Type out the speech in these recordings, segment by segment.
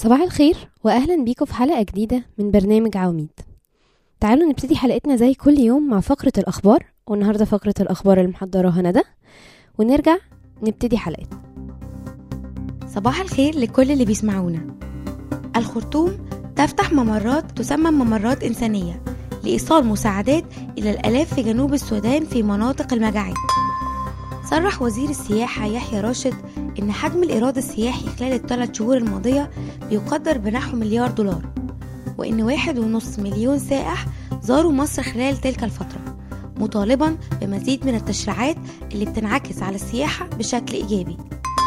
صباح الخير واهلا بيكم في حلقه جديده من برنامج عواميد تعالوا نبتدي حلقتنا زي كل يوم مع فقره الاخبار والنهارده فقره الاخبار اللي محضراها ندى ونرجع نبتدي حلقتنا صباح الخير لكل اللي بيسمعونا الخرطوم تفتح ممرات تسمى ممرات إنسانية لإيصال مساعدات إلى الآلاف في جنوب السودان في مناطق المجاعات صرح وزير السياحة يحيى راشد إن حجم الإيراد السياحي خلال الثلاث شهور الماضية بيقدر بنحو مليار دولار وإن واحد ونص مليون سائح زاروا مصر خلال تلك الفترة مطالبا بمزيد من التشريعات اللي بتنعكس على السياحة بشكل إيجابي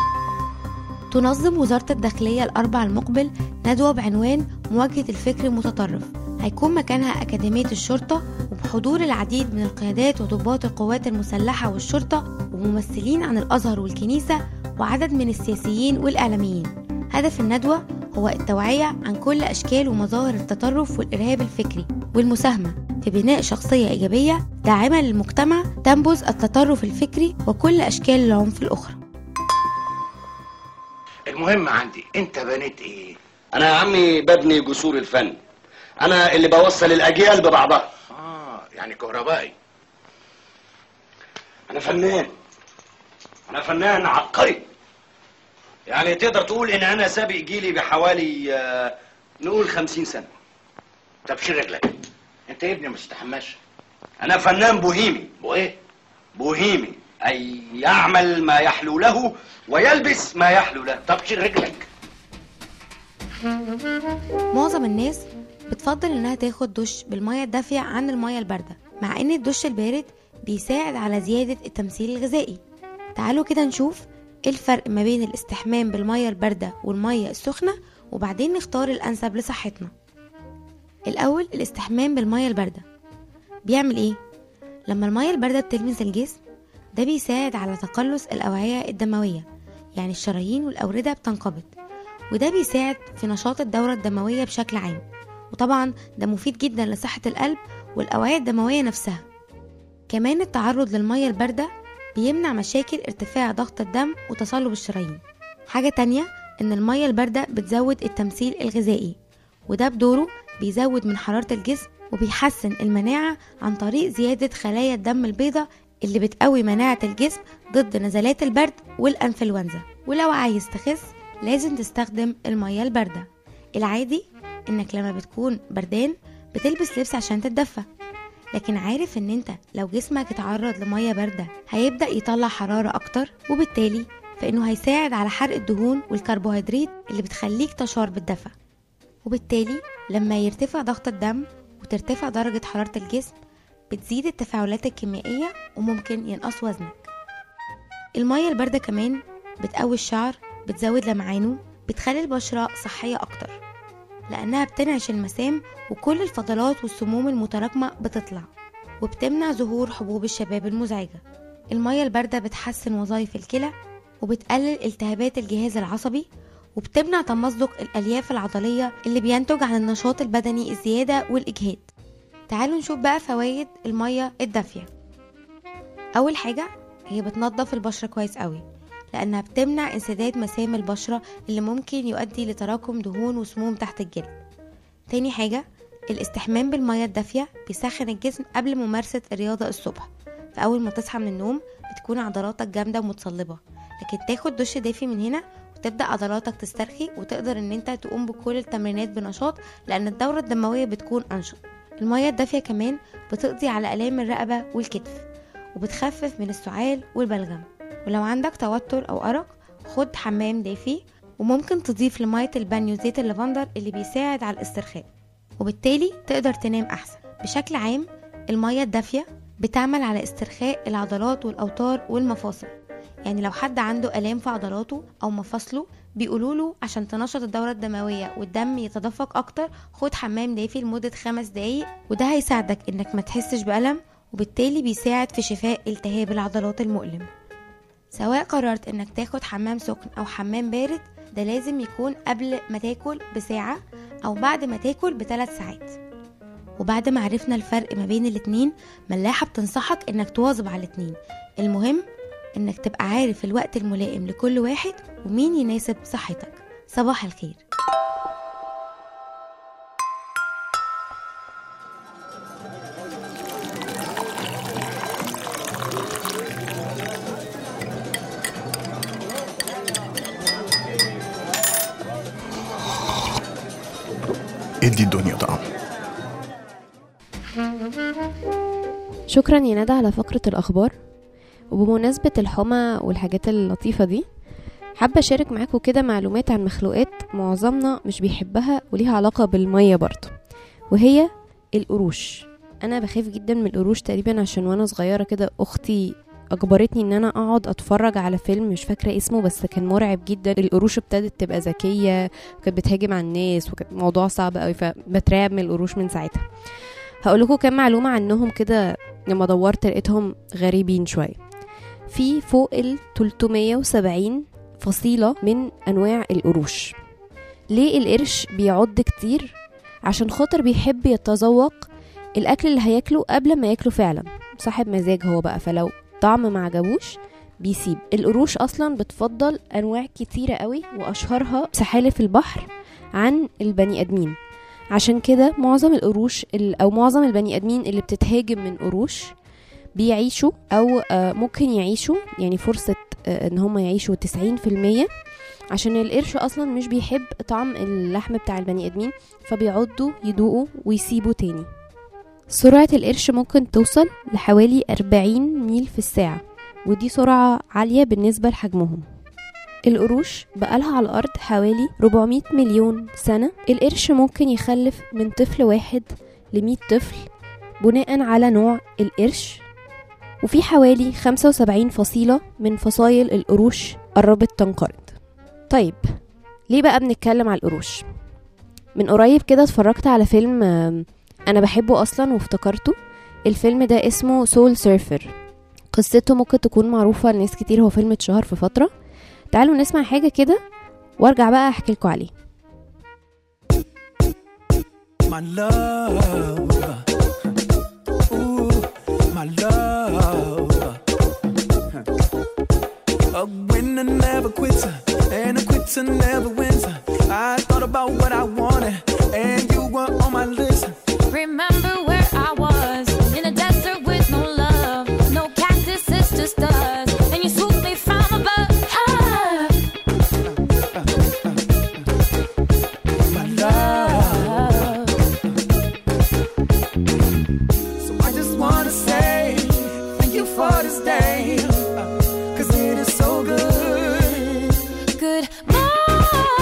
تنظم وزارة الداخلية الأربع المقبل ندوة بعنوان مواجهة الفكر المتطرف هيكون مكانها أكاديمية الشرطة وبحضور العديد من القيادات وضباط القوات المسلحة والشرطة وممثلين عن الأزهر والكنيسة وعدد من السياسيين والإعلاميين هدف الندوة هو التوعية عن كل أشكال ومظاهر التطرف والإرهاب الفكري والمساهمة في بناء شخصية إيجابية داعمة للمجتمع تنبذ التطرف الفكري وكل أشكال العنف الأخرى المهم عندي انت بنيت ايه انا يا عمي ببني جسور الفن انا اللي بوصل الاجيال ببعضها اه يعني كهربائي انا فنان انا فنان عبقري يعني تقدر تقول ان انا سابق جيلي بحوالي آه، نقول خمسين سنة طب شيل رجلك انت يا ابني ما تستحماش انا فنان بوهيمي وايه بوهيمي اي يعمل ما يحلو له ويلبس ما يحلو له طب شيل رجلك معظم الناس بتفضل انها تاخد دش بالمية الدافية عن المية الباردة مع ان الدش البارد بيساعد على زيادة التمثيل الغذائي تعالوا كده نشوف ايه الفرق ما بين الاستحمام بالمية الباردة والمية السخنة وبعدين نختار الانسب لصحتنا الاول الاستحمام بالمية الباردة بيعمل ايه لما المية الباردة بتلمس الجسم ده بيساعد على تقلص الأوعية الدموية يعني الشرايين والأوردة بتنقبض وده بيساعد في نشاط الدورة الدموية بشكل عام وطبعا ده مفيد جدا لصحة القلب والأوعية الدموية نفسها كمان التعرض للمية الباردة بيمنع مشاكل ارتفاع ضغط الدم وتصلب الشرايين حاجة تانية إن المية الباردة بتزود التمثيل الغذائي وده بدوره بيزود من حرارة الجسم وبيحسن المناعة عن طريق زيادة خلايا الدم البيضاء اللي بتقوي مناعة الجسم ضد نزلات البرد والأنفلونزا ولو عايز تخس لازم تستخدم المية الباردة العادي إنك لما بتكون بردان بتلبس لبس عشان تتدفى لكن عارف ان انت لو جسمك اتعرض لمية باردة هيبدأ يطلع حرارة اكتر وبالتالي فانه هيساعد على حرق الدهون والكربوهيدرات اللي بتخليك تشعر بالدفى وبالتالي لما يرتفع ضغط الدم وترتفع درجة حرارة الجسم بتزيد التفاعلات الكيميائية وممكن ينقص وزنك المية الباردة كمان بتقوي الشعر بتزود لمعانه بتخلي البشرة صحية أكتر لأنها بتنعش المسام وكل الفضلات والسموم المتراكمة بتطلع وبتمنع ظهور حبوب الشباب المزعجة المية الباردة بتحسن وظائف الكلى وبتقلل التهابات الجهاز العصبي وبتمنع تمزق الألياف العضلية اللي بينتج عن النشاط البدني الزيادة والإجهاد تعالوا نشوف بقى فوائد المية الدافية أول حاجة هي بتنظف البشرة كويس قوي لأنها بتمنع انسداد مسام البشرة اللي ممكن يؤدي لتراكم دهون وسموم تحت الجلد تاني حاجة الاستحمام بالمية الدافية بيسخن الجسم قبل ممارسة الرياضة الصبح فأول ما تصحى من النوم بتكون عضلاتك جامدة ومتصلبة لكن تاخد دش دافي من هنا وتبدأ عضلاتك تسترخي وتقدر ان انت تقوم بكل التمرينات بنشاط لأن الدورة الدموية بتكون أنشط المية الدافية كمان بتقضي على آلام الرقبة والكتف وبتخفف من السعال والبلغم ولو عندك توتر أو أرق خد حمام دافي وممكن تضيف لمية البانيو زيت اللافندر اللي بيساعد على الاسترخاء وبالتالي تقدر تنام أحسن بشكل عام المية الدافية بتعمل على استرخاء العضلات والأوتار والمفاصل يعني لو حد عنده آلام في عضلاته أو مفاصله بيقولوا له عشان تنشط الدورة الدموية والدم يتدفق أكتر خد حمام دافي لمدة خمس دقايق وده هيساعدك إنك ما تحسش بألم وبالتالي بيساعد في شفاء التهاب العضلات المؤلم سواء قررت إنك تاخد حمام سخن أو حمام بارد ده لازم يكون قبل ما تاكل بساعة أو بعد ما تاكل بثلاث ساعات وبعد ما عرفنا الفرق ما بين الاتنين ملاحة بتنصحك إنك تواظب على الاتنين المهم إنك تبقى عارف الوقت الملائم لكل واحد ومين يناسب صحتك صباح الخير ادي الدنيا طعم شكرا يا ندى على فقرة الأخبار وبمناسبة الحمى والحاجات اللطيفة دي حابة أشارك معاكم كده معلومات عن مخلوقات معظمنا مش بيحبها وليها علاقة بالمية برضه وهي القروش أنا بخاف جدا من القروش تقريبا عشان وأنا صغيرة كده أختي أجبرتني إن أنا أقعد أتفرج على فيلم مش فاكرة اسمه بس كان مرعب جدا القروش ابتدت تبقى ذكية وكانت بتهاجم على الناس وكان موضوع صعب قوي فبترعب من القروش من ساعتها هقول لكم كام معلومة عنهم كده لما دورت لقيتهم غريبين شوية في فوق ال 370 فصيلة من أنواع القروش ليه القرش بيعض كتير عشان خاطر بيحب يتذوق الأكل اللي هياكله قبل ما ياكله فعلا صاحب مزاج هو بقى فلو طعم ما عجبوش بيسيب القروش أصلا بتفضل أنواع كتيرة قوي وأشهرها سحالف البحر عن البني آدمين عشان كده معظم القروش ال- او معظم البني ادمين اللي بتتهاجم من قروش بيعيشوا او آه، ممكن يعيشوا يعني فرصة آه، ان هم يعيشوا 90% عشان القرش اصلا مش بيحب طعم اللحم بتاع البني ادمين فبيعضوا يدوقوا ويسيبوا تاني سرعة القرش ممكن توصل لحوالي 40 ميل في الساعة ودي سرعة عالية بالنسبة لحجمهم القروش بقالها على الأرض حوالي 400 مليون سنة القرش ممكن يخلف من طفل واحد لمية طفل بناء على نوع القرش وفي حوالي 75 فصيلة من فصائل القروش قربت تنقرض طيب ليه بقى بنتكلم على القروش من قريب كده اتفرجت على فيلم آم، انا بحبه اصلا وافتكرته الفيلم ده اسمه سول سيرفر قصته ممكن تكون معروفة لناس كتير هو فيلم اتشهر في فترة تعالوا نسمع حاجة كده وارجع بقى احكي لكم عليه my love. Ooh, my love. A winner never quits, and a quitter never wins. I thought about what I wanted, and you were on my list. Remember where I was in a desert with no love, no cactuses, just us. And you swooped me from above. Ah, My love. So I just wanna say thank you for this day, cause it is so good. good morning.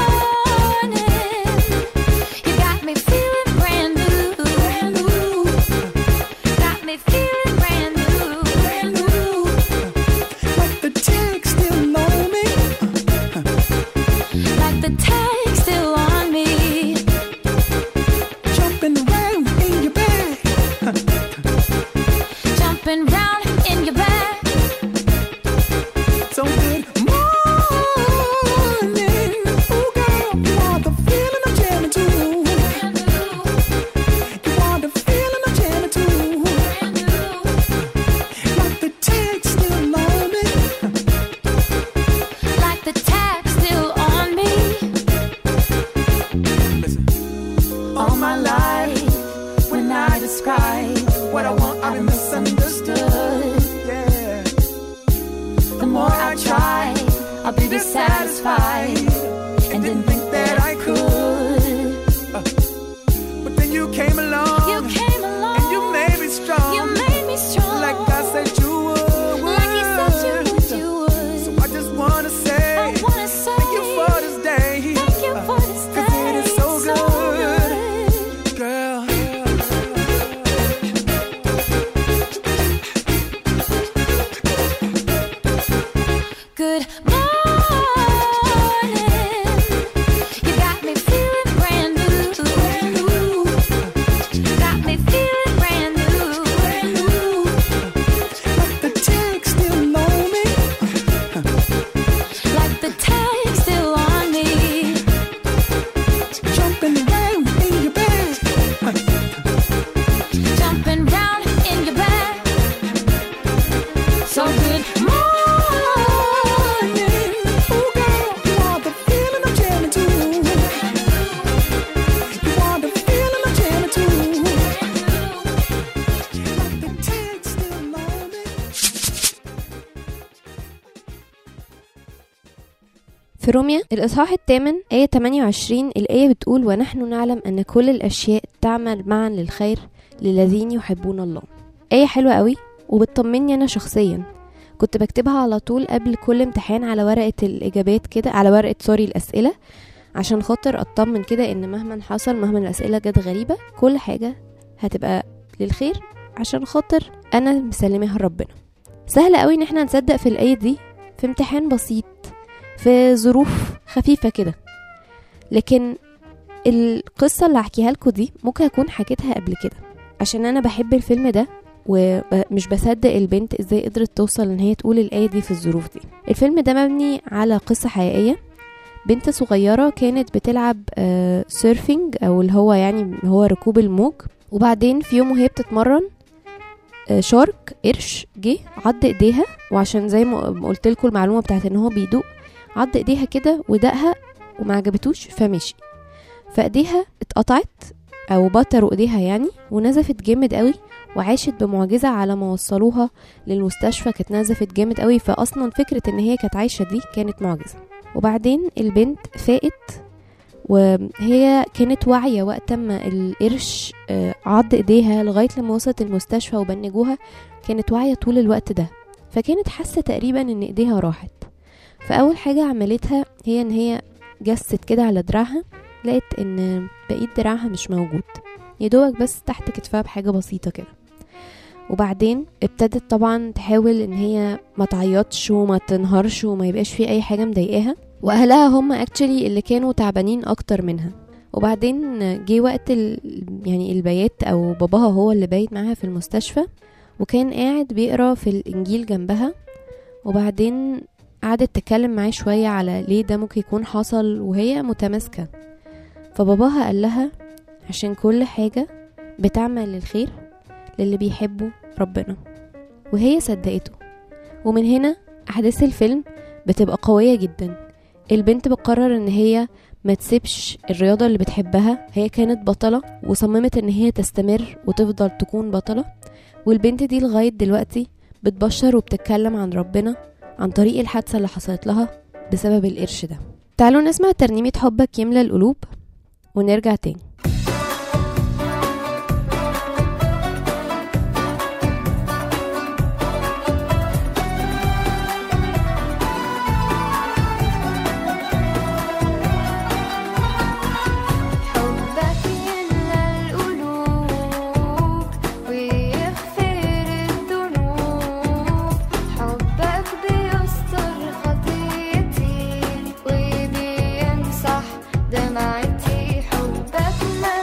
روميا الإصحاح الثامن آية 28 الآية بتقول ونحن نعلم أن كل الأشياء تعمل معا للخير للذين يحبون الله آية حلوة قوي وبتطمني أنا شخصيا كنت بكتبها على طول قبل كل امتحان على ورقة الإجابات كده على ورقة سوري الأسئلة عشان خاطر أطمن كده إن مهما حصل مهما الأسئلة جت غريبة كل حاجة هتبقى للخير عشان خاطر أنا مسلماها لربنا سهل قوي إن احنا نصدق في الآية دي في امتحان بسيط في ظروف خفيفة كده لكن القصة اللي هحكيها لكم دي ممكن أكون حكيتها قبل كده عشان أنا بحب الفيلم ده ومش بصدق البنت ازاي قدرت توصل ان هي تقول الآية دي في الظروف دي الفيلم ده مبني على قصة حقيقية بنت صغيرة كانت بتلعب آه سيرفينج او اللي هو يعني هو ركوب الموج وبعدين في يوم وهي بتتمرن آه شارك قرش جه عض ايديها وعشان زي ما قلت لكم المعلومه بتاعت ان هو بيدوق عض ايديها كده ودقها وما عجبتوش فمشي فايديها اتقطعت او بطروا ايديها يعني ونزفت جامد قوي وعاشت بمعجزة على ما وصلوها للمستشفى كانت نزفت جامد قوي فاصلا فكرة ان هي كانت عايشة دي كانت معجزة وبعدين البنت فاقت وهي كانت واعية وقت ما القرش آه، عض ايديها لغاية لما وصلت المستشفى وبنجوها كانت واعية طول الوقت ده فكانت حاسة تقريبا ان ايديها راحت فاول حاجة عملتها هي ان هي جست كده على دراعها لقيت ان بقية دراعها مش موجود يدوبك بس تحت كتفها بحاجة بسيطة كده وبعدين ابتدت طبعا تحاول ان هي ما تعيطش وما تنهارش وما يبقاش في اي حاجة مضايقاها واهلها هم اكشلي اللي كانوا تعبانين اكتر منها وبعدين جه وقت ال... يعني البيات او باباها هو اللي بايت معاها في المستشفى وكان قاعد بيقرا في الانجيل جنبها وبعدين قعدت تتكلم معاه شوية على ليه ده ممكن يكون حصل وهي متماسكة فباباها قال لها عشان كل حاجة بتعمل للخير للي بيحبوا ربنا وهي صدقته ومن هنا أحداث الفيلم بتبقى قوية جدا البنت بتقرر ان هي ما تسيبش الرياضة اللي بتحبها هي كانت بطلة وصممت ان هي تستمر وتفضل تكون بطلة والبنت دي لغاية دلوقتي بتبشر وبتتكلم عن ربنا عن طريق الحادثة اللي حصلت لها بسبب القرش ده تعالوا نسمع ترنيمة حبك يملى القلوب ونرجع تاني حبك يملى القلوب ويغفر الذنوب حبك بيستر خطيتي وبيمسح دمعتي حبك ما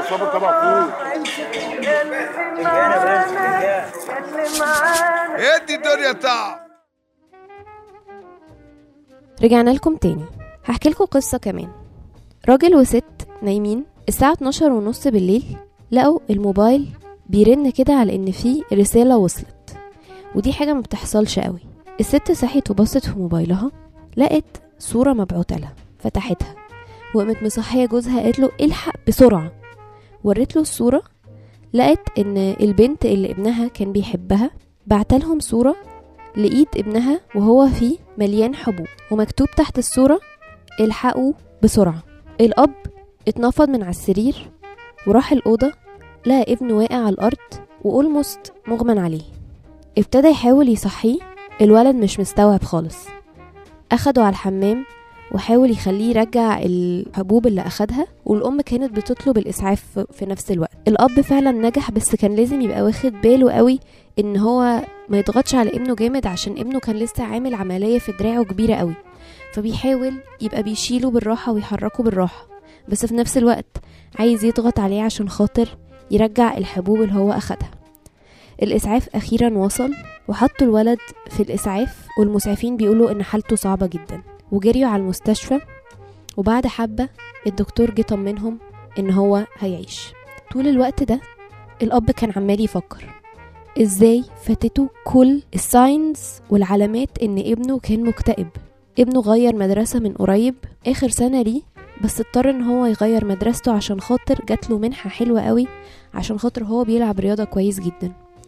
اعصابك مفروض ادي الدنيا تعب رجعنا لكم تاني هحكي لكم قصة كمان راجل وست نايمين الساعة 12 ونص بالليل لقوا الموبايل بيرن كده على ان في رسالة وصلت ودي حاجة ما بتحصلش قوي الست صحيت وبصت في موبايلها لقت صورة مبعوتة لها فتحتها وقامت مصحية جوزها قالت له الحق بسرعة وريت له الصورة لقت ان البنت اللي ابنها كان بيحبها بعتلهم صورة لإيد ابنها وهو فيه مليان حبوب ومكتوب تحت الصورة الحقوا بسرعة الأب اتنفض من على السرير وراح الأوضة لقى ابنه واقع على الأرض وأولموست مغمى عليه ابتدى يحاول يصحيه الولد مش مستوعب خالص أخده على الحمام وحاول يخليه يرجع الحبوب اللي أخدها والأم كانت بتطلب الإسعاف في- في نفس الوقت الأب فعلا نجح بس كان لازم يبقى واخد باله قوي إن هو ما يضغطش على ابنه جامد عشان ابنه كان لسه عامل عملية في دراعه كبيرة قوي فبيحاول يبقى بيشيله بالراحة ويحركه بالراحة بس في نفس الوقت عايز يضغط عليه عشان خاطر يرجع الحبوب اللي هو أخدها الإسعاف أخيرا وصل وحطوا الولد في الإسعاف والمسعفين بيقولوا إن حالته صعبة جدا وجريوا على المستشفى وبعد حبة الدكتور جه طمنهم إن هو هيعيش طول الوقت ده الأب كان عمال يفكر ازاي فاتته كل الساينز والعلامات ان ابنه كان مكتئب ابنه غير مدرسة من قريب اخر سنة ليه بس اضطر ان هو يغير مدرسته عشان خاطر جات له منحة حلوة قوي عشان خاطر هو بيلعب رياضة كويس جدا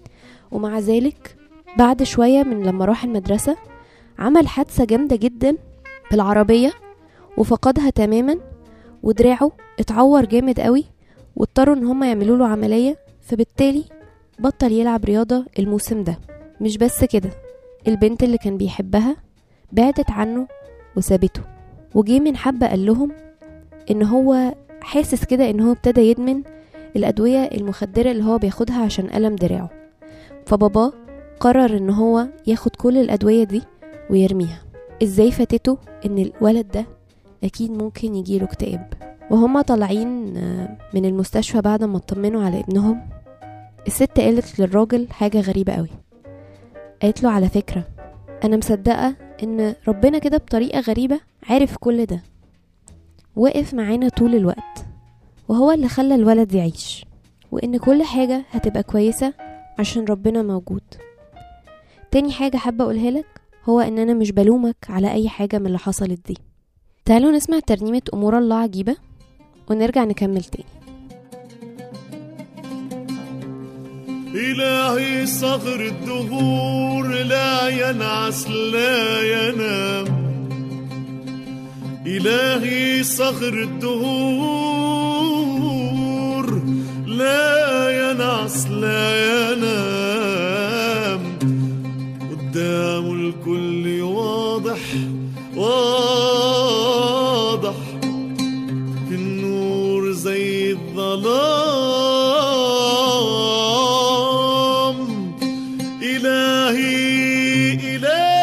ومع ذلك بعد شوية من لما راح المدرسة عمل حادثة جامدة جدا بالعربية وفقدها تماما ودراعه اتعور جامد قوي واضطروا ان هما يعملوا له عملية فبالتالي بطل يلعب رياضة الموسم ده مش بس كده البنت اللي كان بيحبها بعدت عنه وسابته وجي من حبة قال لهم ان هو حاسس كده ان هو ابتدى يدمن الأدوية المخدرة اللي هو بياخدها عشان ألم دراعه فباباه قرر ان هو ياخد كل الأدوية دي ويرميها ازاي فاتته ان الولد ده اكيد ممكن يجيله اكتئاب وهما طالعين آه، من المستشفى بعد ما اطمنوا على ابنهم الست قالت للراجل حاجة غريبة قوي قالت له على فكرة أنا مصدقة إن ربنا كده بطريقة غريبة عارف كل ده وقف معانا طول الوقت وهو اللي خلى الولد يعيش وإن كل حاجة هتبقى كويسة عشان ربنا موجود تاني حاجة حابة أقولها لك هو إن أنا مش بلومك على أي حاجة من اللي حصلت دي تعالوا نسمع ترنيمة أمور الله عجيبة ونرجع نكمل تاني إلهي صغر الدهور لا ينعس لا ينام إلهي صغر الدهور لا ينعس لا ينام قدامه الكل واضح واضح في النور زي الظلام إلهي إله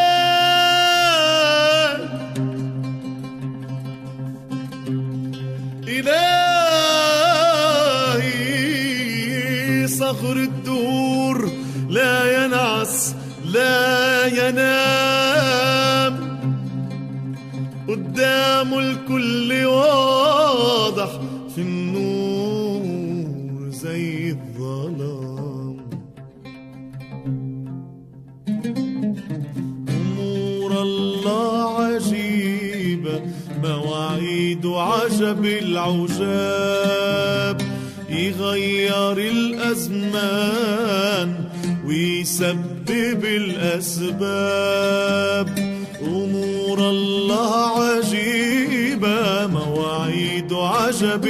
إلهي صخر الدور لا ينعس لا ينام قدامه الكل واضح في النور زي الظلام أمور الله عجيبة مواعيد عجب العجاب يغير الأزمان ويسبب الأسباب أمور الله عجيبة مواعيد عجب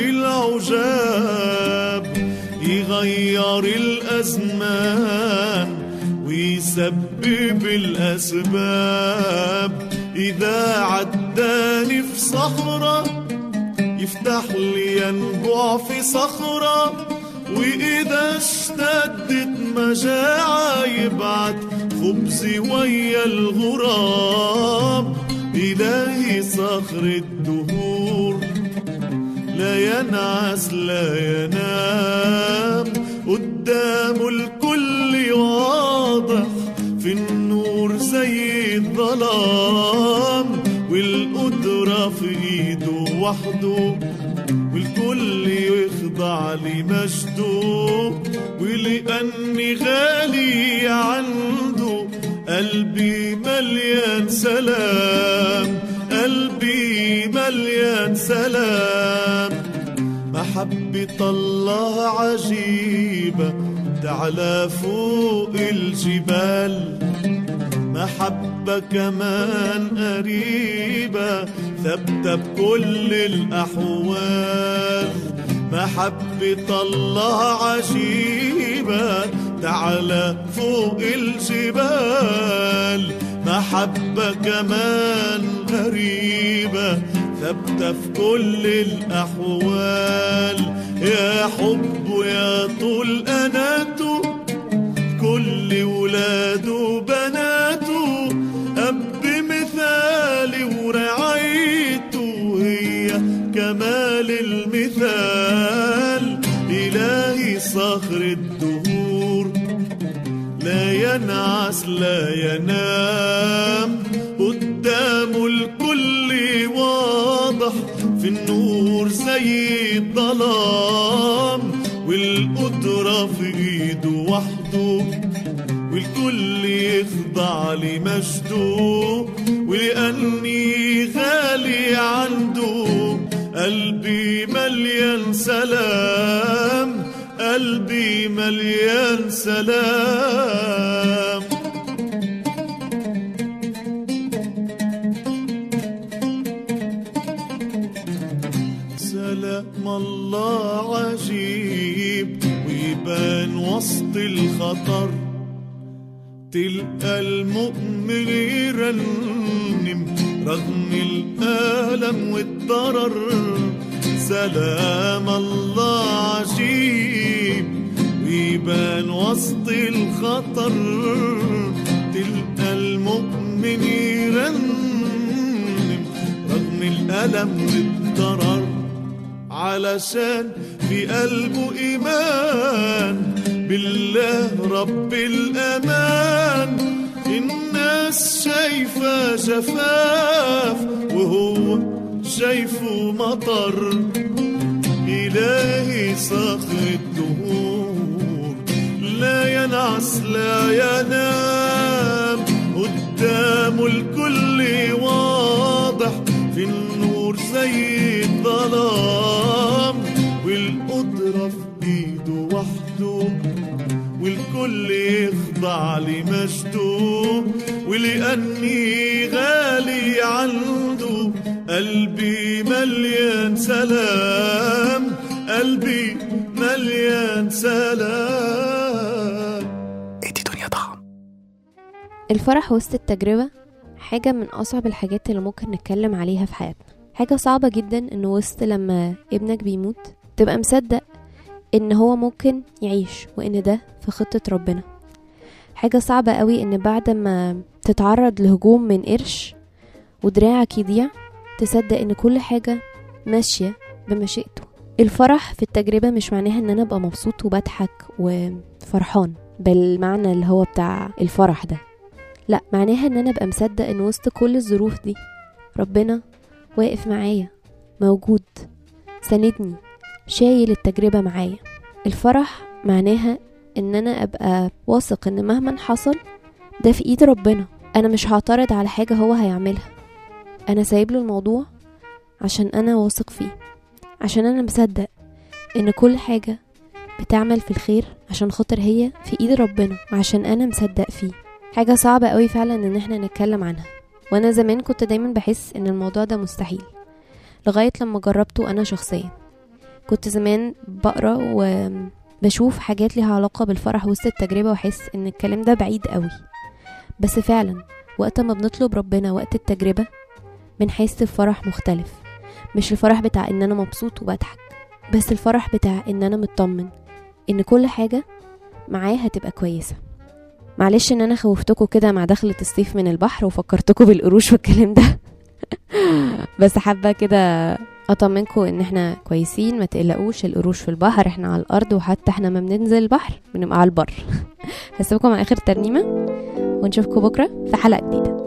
العجاب يغير الأزمان ويسبب الأسباب إذا عداني في صخرة يفتح لي ينبوع في صخرة وإذا اشتدت مجاعة يبعت خبزي ويا الغراب إلهي صخر الدهور لا ينعس لا ينام قدامه الكل واضح في النور زي الظلام والقدرة في ايده وحده والكل يخضع لمجده ولأني غالي عنده قلبي مليان سلام قلبي مليان سلام محبة الله عجيبة تعلى فوق الجبال محبة كمان قريبة ثابتة بكل الأحوال محبة الله عجيبة تعلى فوق الجبال محبة كمان غريبة ثابتة في كل الأحوال يا حب يا طول أناته كل ولاده وبناته أب مثالي ورعايته هي كمال المثال إلهي صخر الدهور لا ينعس لا ينام قدامه الكل واضح في النور زي الظلام والقدرة في ايده وحده والكل يخضع لمجده ولأني غالي عنده قلبي مليان سلام قلبي مليان سلام سلام الله عجيب ويبان وسط الخطر تلقى المؤمن يرنم رغم الألم والضرر سلام الله عجيب ويبان وسط الخطر تلقى المؤمن يرنم رغم الألم والضرر علشان في قلبه إيمان بالله رب الأمان الناس شايفة جفاف وهو شايفه مطر إلهي صخر الدهور لا ينعس لا ينام قدامه الكل واضح في النور زي الظلام والقدرة في ايده وحده والكل يخضع لمجده ولأني غالي عنده قلبي مليان سلام قلبي مليان سلام ادي دنيا ضخم الفرح وسط التجربة حاجة من أصعب الحاجات اللي ممكن نتكلم عليها في حياتنا حاجة صعبة جدا إن وسط لما ابنك بيموت تبقى مصدق إن هو ممكن يعيش وإن ده في خطة ربنا حاجة صعبة قوي إن بعد ما تتعرض لهجوم من قرش ودراعك يضيع تصدق إن كل حاجة ماشية بمشيئته الفرح في التجربة مش معناها إن أنا أبقى مبسوط وبضحك وفرحان بالمعنى اللي هو بتاع الفرح ده لا معناها ان انا ابقى مصدق ان وسط كل الظروف دي ربنا واقف معايا موجود ساندني شايل التجربة معايا الفرح معناها ان انا ابقى واثق ان مهما حصل ده في ايد ربنا انا مش هعترض على حاجة هو هيعملها انا سايب له الموضوع عشان انا واثق فيه عشان انا مصدق ان كل حاجة بتعمل في الخير عشان خاطر هي في ايد ربنا وعشان انا مصدق فيه حاجة صعبة قوي فعلا ان احنا نتكلم عنها وانا زمان كنت دايما بحس ان الموضوع ده مستحيل لغاية لما جربته انا شخصيا كنت زمان بقرا وبشوف حاجات ليها علاقة بالفرح وسط التجربة واحس ان الكلام ده بعيد قوي بس فعلا وقت ما بنطلب ربنا وقت التجربة بنحس بفرح مختلف مش الفرح بتاع ان انا مبسوط وبضحك بس الفرح بتاع ان انا مطمن ان كل حاجة معاه هتبقى كويسة معلش ان انا خوفتكم كده مع دخلة الصيف من البحر وفكرتكم بالقروش والكلام ده بس حابه كده اطمنكم ان احنا كويسين ما تقلقوش القروش في البحر احنا على الارض وحتى احنا ما بننزل البحر بنبقى على البر هسيبكم مع اخر ترنيمه ونشوفكم بكره في حلقه جديده